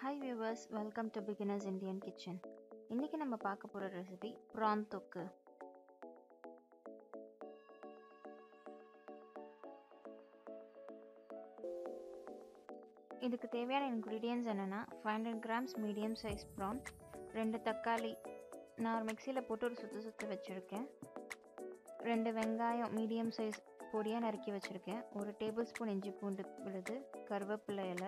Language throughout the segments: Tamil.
hi viewers welcome to beginners Indian kitchen இன்றைக்கி நம்ம பார்க்க போகிற ரெசிபி ப்ரான் தொக்கு இதுக்கு தேவையான இன்க்ரீடியன்ஸ் என்னென்னா five hundred grams medium size prawn ரெண்டு தக்காளி நான் ஒரு மிக்சியில் போட்டு ஒரு சுற்று சுற்று வச்சுருக்கேன் ரெண்டு வெங்காயம் மீடியம் சைஸ் பொடியாக நறுக்கி வச்சுருக்கேன் ஒரு டேபிள் ஸ்பூன் இஞ்சி பூண்டு விழுது கருவேப்பிலை இலை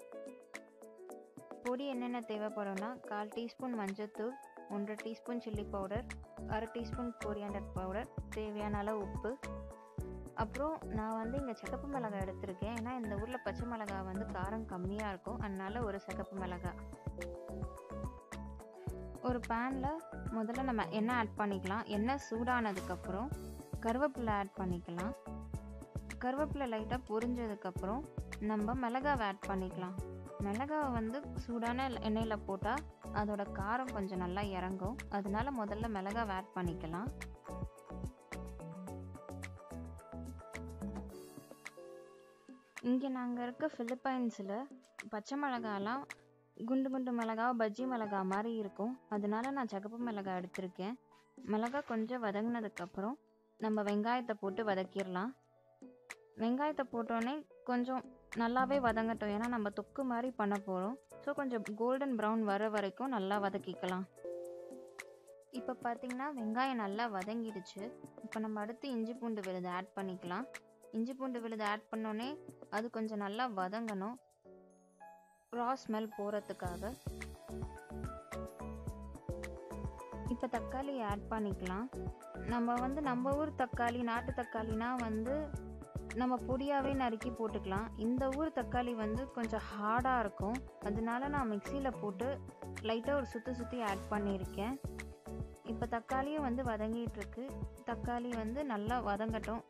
பொடி என்னென்ன தேவைப்படும்னா கால் டீஸ்பூன் மஞ்சள்தூள் ஒன்றரை டீஸ்பூன் சில்லி பவுடர் அரை டீஸ்பூன் கொரியாண்டர் பவுடர் தேவையான அளவு உப்பு அப்புறம் நான் வந்து இங்கே சிகப்பு மிளகாய் எடுத்திருக்கேன் ஏன்னா இந்த ஊரில் பச்சை மிளகாய் வந்து காரம் கம்மியாக இருக்கும் அதனால ஒரு சிகப்பு மிளகாய் ஒரு பேனில் முதல்ல நம்ம எண்ணெய் ஆட் பண்ணிக்கலாம் எண்ணெய் சூடானதுக்கப்புறம் கருவேப்பிலை ஆட் பண்ணிக்கலாம் கருவேப்பிலை லைட்டாக பொரிஞ்சதுக்கப்புறம் நம்ம மிளகாவை ஆட் பண்ணிக்கலாம் மிளகாவை வந்து சூடான எண்ணெயில் போட்டால் அதோட காரம் கொஞ்சம் நல்லா இறங்கும் அதனால முதல்ல மிளகாவை ஆட் பண்ணிக்கலாம் இங்கே நாங்கள் இருக்க ஃபிலிப்பைன்ஸில் பச்சை மிளகாலாம் குண்டு குண்டு மிளகா பஜ்ஜி மிளகா மாதிரி இருக்கும் அதனால நான் சகப்பு மிளகாய் எடுத்திருக்கேன் மிளகாய் கொஞ்சம் வதங்கினதுக்கப்புறம் நம்ம வெங்காயத்தை போட்டு வதக்கிடலாம் வெங்காயத்தை போட்டோன்னே கொஞ்சம் நல்லாவே வதங்கட்டும் ஏன்னா நம்ம தொக்கு மாதிரி பண்ண போகிறோம் ஸோ கொஞ்சம் கோல்டன் ப்ரௌன் வர வரைக்கும் நல்லா வதக்கிக்கலாம் இப்போ பார்த்தீங்கன்னா வெங்காயம் நல்லா வதங்கிடுச்சு இப்போ நம்ம அடுத்து இஞ்சி பூண்டு விழுது ஆட் பண்ணிக்கலாம் இஞ்சி பூண்டு விழுது ஆட் பண்ணோன்னே அது கொஞ்சம் நல்லா வதங்கணும் ரா ஸ்மெல் போகிறதுக்காக இப்போ தக்காளி ஆட் பண்ணிக்கலாம் நம்ம வந்து நம்ம ஊர் தக்காளி நாட்டு தக்காளினா வந்து நம்ம பொடியாகவே நறுக்கி போட்டுக்கலாம் இந்த ஊர் தக்காளி வந்து கொஞ்சம் ஹார்டாக இருக்கும் அதனால நான் மிக்சியில் போட்டு லைட்டாக ஒரு சுற்றி சுற்றி ஆட் பண்ணியிருக்கேன் இப்போ தக்காளியும் வந்து வதங்கிட்டு இருக்கு தக்காளி வந்து நல்லா வதங்கட்டும்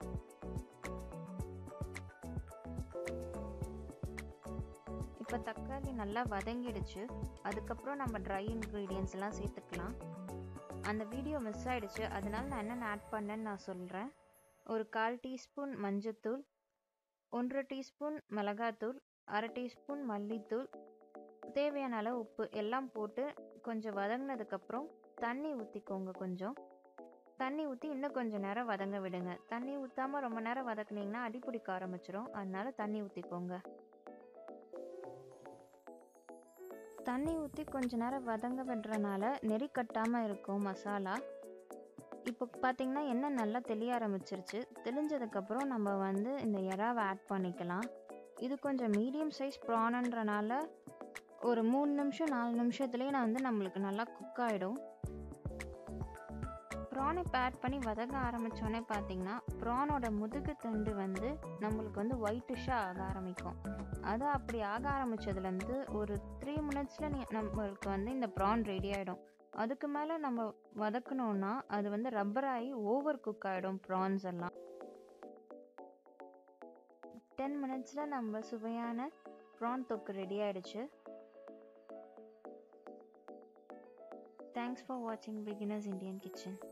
இப்போ தக்காளி நல்லா வதங்கிடுச்சு அதுக்கப்புறம் நம்ம ட்ரை இன்க்ரீடியன்ஸ் எல்லாம் சேர்த்துக்கலாம் அந்த வீடியோ மிஸ் ஆயிடுச்சு அதனால நான் என்னென்ன ஆட் பண்ணேன்னு நான் சொல்கிறேன் ஒரு கால் டீஸ்பூன் மஞ்சத்தூள் ஒன்றரை டீஸ்பூன் மிளகாத்தூள் அரை டீஸ்பூன் மல்லித்தூள் தேவையான அளவு உப்பு எல்லாம் போட்டு கொஞ்சம் வதங்கினதுக்கப்புறம் தண்ணி ஊற்றிக்கோங்க கொஞ்சம் தண்ணி ஊற்றி இன்னும் கொஞ்சம் நேரம் வதங்க விடுங்க தண்ணி ஊற்றாமல் ரொம்ப நேரம் வதக்குனீங்கன்னா அடிப்பிடிக்க ஆரம்பிச்சிரும் அதனால தண்ணி ஊற்றிக்கோங்க தண்ணி ஊற்றி கொஞ்ச நேரம் வதங்க விடுறனால நெறி கட்டாமல் இருக்கும் மசாலா இப்போ பார்த்தீங்கன்னா எண்ணெய் நல்லா தெளிய ஆரம்பிச்சிருச்சு தெளிஞ்சதுக்கப்புறம் நம்ம வந்து இந்த எறாவை ஆட் பண்ணிக்கலாம் இது கொஞ்சம் மீடியம் சைஸ் ப்ரானுன்றனால ஒரு மூணு நிமிஷம் நாலு நிமிஷத்துலேயே நான் வந்து நம்மளுக்கு நல்லா குக் ஆகிடும் ப்ரான் இப்போ ஆட் பண்ணி வதங்க ஆரம்பித்தோடனே பார்த்தீங்கன்னா ப்ரானோட முதுகு தண்டு வந்து நம்மளுக்கு வந்து ஒயிட்டிஷாக ஆக ஆரம்பிக்கும் அது அப்படி ஆக ஆரம்பித்ததுலேருந்து ஒரு த்ரீ மினிட்ஸில் நீ நம்மளுக்கு வந்து இந்த ப்ரான் ரெடி ஆகிடும் அதுக்கு மேலே நம்ம வதக்கணும்னா அது வந்து ரப்பர் ஆகி ஓவர் குக் ஆகிடும் ப்ரான்ஸ் எல்லாம் டென் மினிட்ஸில் நம்ம சுவையான ப்ரான் தொக்கு ரெடி ஆயிடுச்சு தேங்க்ஸ் ஃபார் வாட்சிங் பிகினர்ஸ் இந்தியன் கிச்சன்